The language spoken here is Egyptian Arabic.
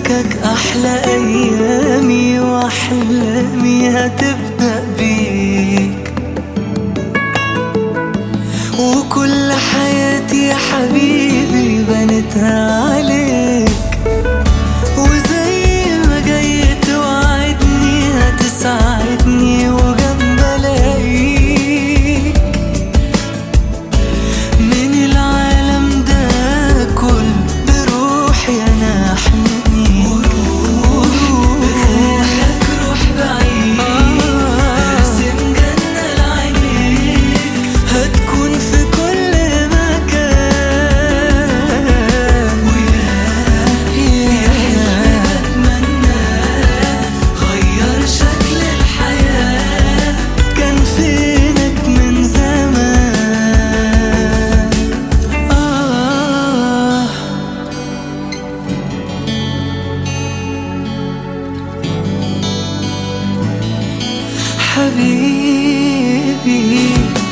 فكك أحلى أيامي وأحلامي هتبدأ بيك وكل حياتي يا حبيبي بنتها عليك وزي ما جاي توعدني هتساعدني وجنب الاقيك من العالم ده كل بروحي انا احميك بخيالك روح بعيد ارسم جنة لعينيك هتكون في كل مكان ويا حلم بتمناه غير شكل الحياة كان فينك من زمان آه حبيبي